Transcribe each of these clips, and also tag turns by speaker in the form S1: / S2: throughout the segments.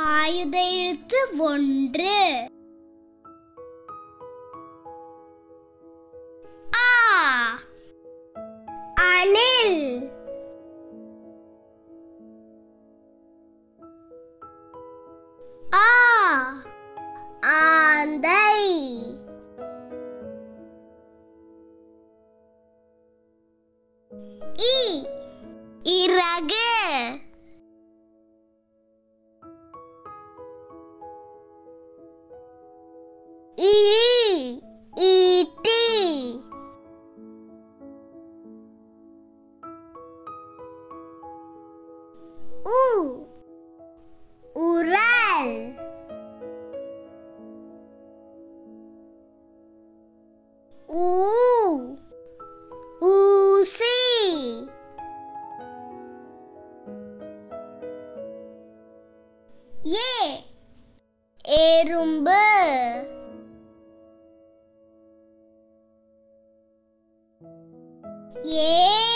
S1: ஆயுத எழுத்து ஒன்று ஆ அணில் ஆ ஆந்தை இ இறகு ஈ ஈட்டி உ உரல் ஊ ஊசி ஏ எறும்பு ஏ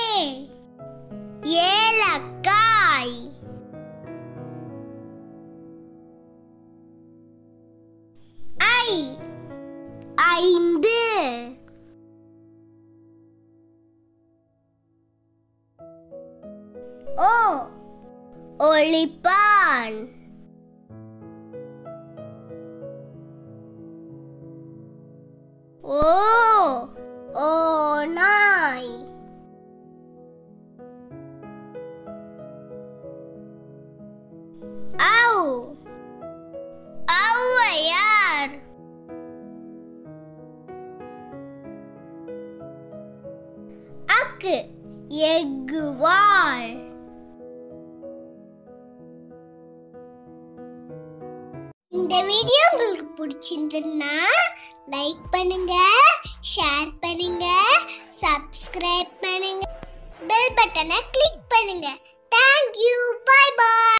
S1: ஏலக்காய் ஐ ஐந்து ஓ ஒளிப்பான் ஓ ஓநாய் ஔ ஔவையார் அக்கு எக்குவாள் இந்த வீடியோ உங்களுக்கு பிடிச்சிருந்ததுன்னா லைக் பண்ணுங்க ஷேர் பண்ணுங்க சப்ஸ்கிரைப் பண்ணுங்க பெல் பட்டனை கிளிக் பண்ணுங்க தேங்க்யூ பை பாய்